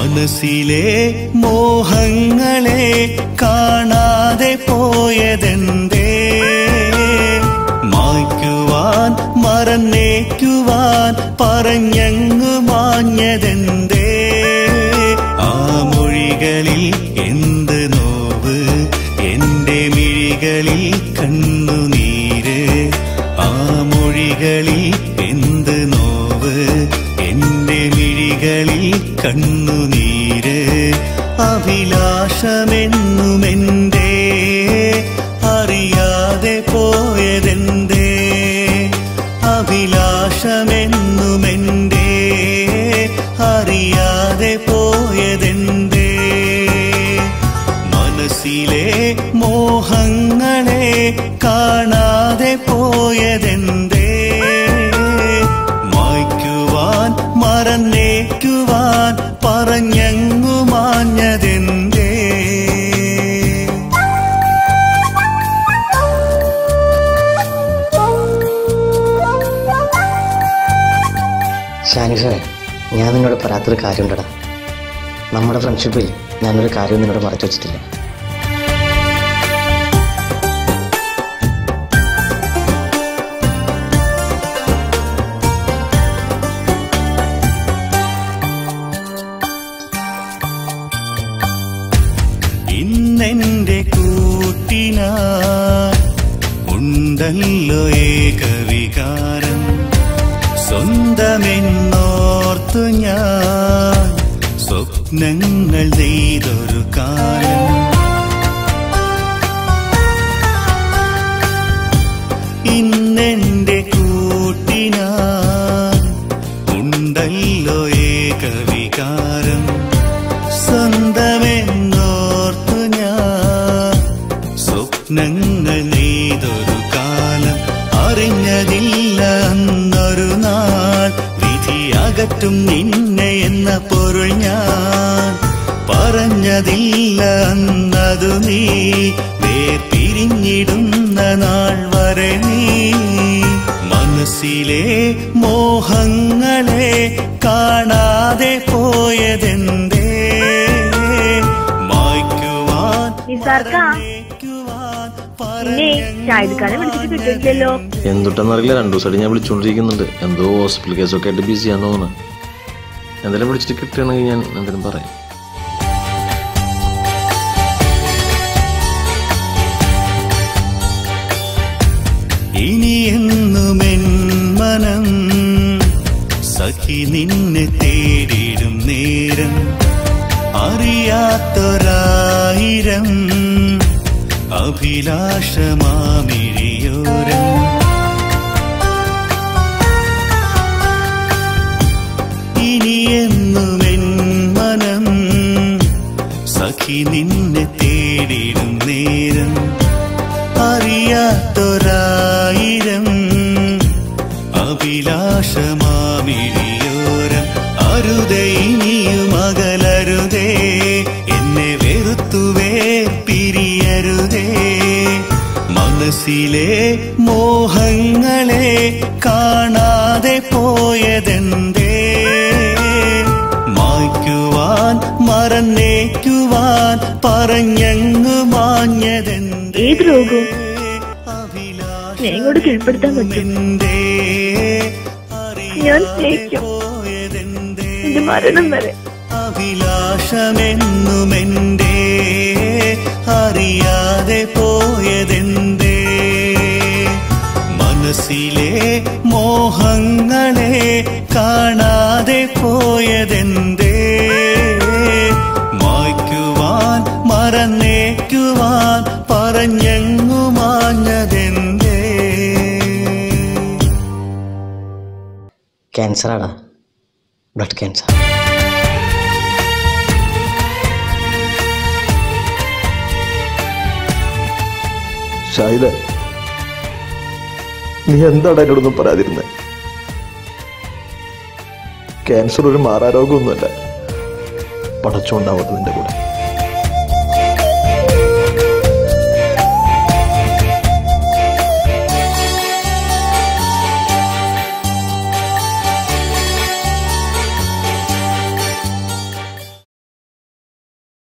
മനസ്സിലെ മോഹങ്ങളെ കാണാതെ പോയതെന്തേ മായ്ക്കുവാൻ മറന്നേക്കുവാൻ പറഞ്ഞങ്ങു മാഞ്ഞതെന്തേ ആ മൊഴികളിൽ എന്ത് നോവ് എന്റെ മിഴികളിൽ കണ്ണുനീര് ആ മൊഴികളിൽ എന്ത് നോവ് എന്റെ മിഴികളിൽ കണ്ണുനീര് അഭിലാഷമെന്നുമെന്തേ അറിയാതെ പോയതെന്തേ അഭിലാഷമെന്നുമെന്തേ അറിയാതെ പോയതെന്തേ മനസ്സിലെ മോഹങ്ങളെ കാണാതെ പോയതെന്തേ മായ്ക്കുവാൻ മറന്നേക്കുവാൻ പറഞ്ഞങ്ങു മാഞ്ഞതെന്തേ ഷാനിഫേ ഞാൻ നിന്നോട് പറയാത്തൊരു കാര്യമുണ്ടടാ നമ്മുടെ ഫ്രണ്ട്ഷിപ്പിൽ ഞാനൊരു കാര്യം നിന്നോട് മറച്ചു വെച്ചിട്ടില്ല ഇന്നെന്റെ കൂട്ടിനാ ഉണ്ടല്ലോ ഏകവികാരം സ്വന്തമെന്നോർത്തു ഞാൻ സ്വപ്നങ്ങൾ നെയ്തൊരു കാലം ഇന്നെന്റെ കൂട്ടിനാ ഉണ്ടല്ലോ ഏകവികാരം സ്വന്തമെന്നോർത്തു ഞാൻ സ്വപ്നങ്ങൾ നെയ്തൊരു കാലം അറിഞ്ഞതില്ല അന്നൊരു നാൾ വിധി അകറ്റും നിന്നെ എന്ന പൊരുൾ ഞാൻ പറഞ്ഞതില്ല അന്നതു നീ വേർപിരിഞ്ഞിടുന്ന നാൾ വരെ നീ മനസ്സിലെ മോഹങ്ങളെ കാണാതെ പോയതെന്തേ മായ്ക്കുവാൻ നിസാർക്കാ മറന്നേക്കുവാൻ പിന്നെ ഷാഹിദ്ഖാനെ വിളിച്ചിട്ട് കിട്ടിയിട്ടില്ലല്ലോ എന്തുട്ടെന്നറിയില്ല രണ്ടു ദിവസമായിട്ട് ഞാൻ വിളിച്ചുകൊണ്ടിരിക്കുന്നുണ്ട് എന്തോ ഹോസ്പിറ്റൽ കേസൊക്കെ ആയിട്ട് ബിസിയാന്ന് തോന്നുന്നു എന്തെങ്കിലും വിളിച്ചിട്ട് കിട്ടുകയാണെങ്കിൽ ഞാൻ എന്തെങ്കിലും പറയാം ഇനി എന്നുമെൻ മനം സഖി നിന്നെ തേടിടും നേരം അറിയാത്തൊരായിരം അഭിലാഷമാമിഴിയോരം ഇനി എന്നുമെൻ മനം സഖി നിന്നെ തേടിടും നേരം അറിയാത്തൊരായിരം അഭിലാഷമാമിഴിയോരം അരുതേ ഇനിയും അകലരുതേ എന്നെ വെറുത്തുവേ പിരിയരുതേ മനസ്സിലെ മോഹങ്ങളെ കാണാതെ പോയതെന്തേ മായ്ക്കുവാൻ മറന്നേക്കുവാൻ പറഞ്ഞങ്ങു മാഞ്ഞതെന്തേ ഏത് രോഗവും സ്നേഹം കൊണ്ട് കീഴ്പ്പെടുത്താൻ പറ്റും ഞാൻ സ്നേഹിക്കും എന്റെ മരണം വരെ അഭിലാഷമെന്നുമെന്തേ അറിയാതെ പോയതെന്തേ മനസ്സിലെ മോഹങ്ങളെ കാണാതെ പോയതെന്തേ മായ്ക്കുവാൻ മറന്നേക്കുവാൻ പറഞ്ഞങ്ങു മാഞ്ഞതെന്തേ ക്യാൻസറാടാ ബ്ലഡ് ക്യാൻസർ ഷാഹിദ നീ എന്താണ് എന്നോടൊന്നും പറയാതിരുന്നത് ക്യാൻസർ ഒരു മാറാരോഗമൊന്നുമല്ല പടച്ചുണ്ടാവട്ടെ നിന്റെ കൂടെ